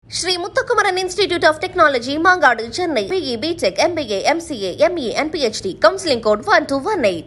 Sri Muthukumaran Institute of Technology Mangadu Chennai BE BTech MBA MCA ME and PhD counselling code one two one eight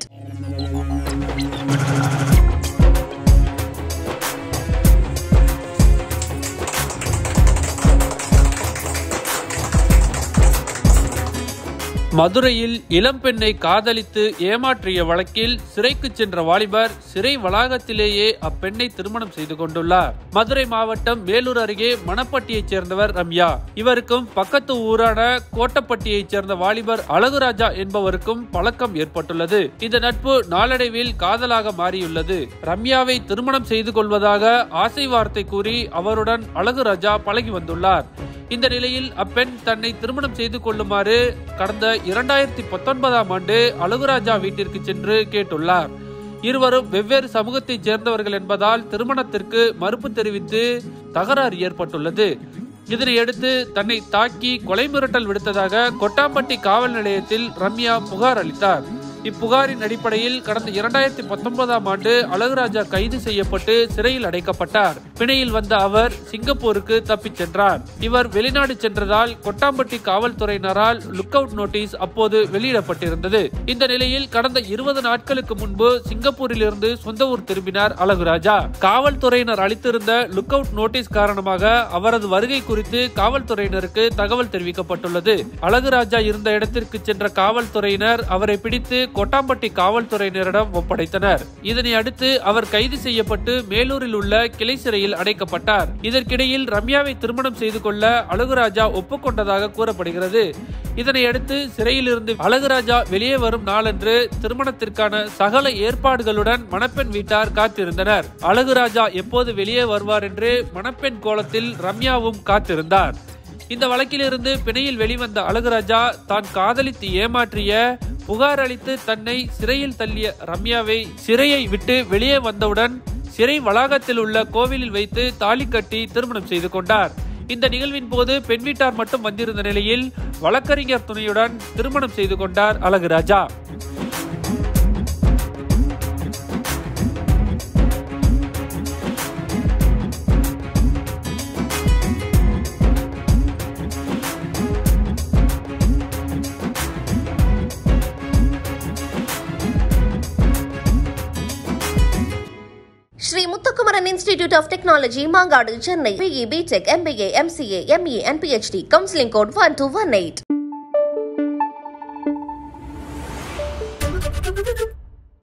மதுரையில் இளம்பெண்ணை காதலித்து ஏமாற்றிய வழக்கில் சிறைக்கு சென்ற வாலிபர் சிறை வளாகத்திலேயே அப்பெண்ணை திருமணம் செய்து கொண்டுள்ளார் மதுரை மாவட்டம் வேலூர் அருகே மணப்பட்டியைச் சேர்ந்தவர் ரம்யா இவருக்கும் பக்கத்து ஊரான கோட்டப்பட்டியைச் சேர்ந்த வாலிபர் அழகுராஜா என்பவருக்கும் பழக்கம் ஏற்பட்டுள்ளது இந்த நட்பு நாளடைவில் காதலாக மாறியுள்ளது ரம்யாவை திருமணம் செய்து கொள்வதாக ஆசை வார்த்தை கூறி அவருடன் அழகுராஜா பழகி வந்துள்ளார் இந்த நிலையில் அப்பெண் தன்னை திருமணம் செய்து கொள்ளுமாறு கடந்த இரண்டாயிரத்தி பத்தொன்பதாம் ஆண்டு அழகுராஜா வீட்டிற்கு சென்று கேட்டுள்ளார் இருவரும் வெவ்வேறு சமூகத்தைச் சேர்ந்தவர்கள் என்பதால் திருமணத்திற்கு மறுப்பு தெரிவித்து தகராறு ஏற்பட்டுள்ளது இதனையடுத்து தன்னை தாக்கி கொலை மிரட்டல் விடுத்ததாக கொட்டாம்பட்டி காவல் நிலையத்தில் ரம்யா புகார் அளித்தார் இப்புகாரின் அடிப்படையில் கடந்த இரண்டாயிரத்தி பத்தொன்பதாம் ஆண்டு அழகுராஜா கைது செய்யப்பட்டு சிறையில் அடைக்கப்பட்டார் பிணையில் வந்த அவர் சிங்கப்பூருக்கு தப்பிச் சென்றார் இவர் வெளிநாடு சென்றதால் கொட்டாம்பட்டி காவல்துறையினரால் லுக் அவுட் நோட்டீஸ் அப்போது வெளியிடப்பட்டிருந்தது இந்த நிலையில் கடந்த இருபது நாட்களுக்கு முன்பு சிங்கப்பூரில் இருந்து சொந்த ஊர் திரும்பினார் அழகுராஜா காவல்துறையினர் அளித்திருந்த லுக் அவுட் நோட்டீஸ் காரணமாக அவரது வருகை குறித்து காவல்துறையினருக்கு தகவல் தெரிவிக்கப்பட்டுள்ளது அழகுராஜா இருந்த இடத்திற்கு சென்ற காவல்துறையினர் அவரை பிடித்து கொட்டாம்பட்டி காவல்துறையினரிடம் ஒப்படைத்தனர் இதனை அடுத்து அவர் கைது செய்யப்பட்டு மேலூரில் உள்ள கிளை சிறையில் அடைக்கப்பட்டார் இதற்கிடையில் ரம்யாவை திருமணம் செய்து கொள்ள அழகுராஜா ஒப்புக்கொண்டதாக கூறப்படுகிறது இதனையடுத்து சிறையிலிருந்து அழகுராஜா வெளியே வரும் நாளன்று திருமணத்திற்கான சகல ஏற்பாடுகளுடன் மணப்பெண் வீட்டார் காத்திருந்தனர் அழகுராஜா எப்போது வெளியே வருவார் என்று மணப்பெண் கோலத்தில் ரம்யாவும் காத்திருந்தார் இந்த வழக்கிலிருந்து பிணையில் வெளிவந்த அழகுராஜா தான் காதலித்து ஏமாற்றிய புகார் அளித்து தன்னை சிறையில் தள்ளிய ரம்யாவை சிறையை விட்டு வெளியே வந்தவுடன் சிறை வளாகத்தில் உள்ள கோவிலில் வைத்து தாலி கட்டி திருமணம் செய்து கொண்டார் இந்த நிகழ்வின் போது பெண் வீட்டார் மட்டும் வந்திருந்த நிலையில் வழக்கறிஞர் துணையுடன் திருமணம் செய்து கொண்டார் Alaguraja Sri Muthukumaran Institute of Technology Mangadu Chennai BE BTech MBA MCA ME and PhD counselling code one two one eight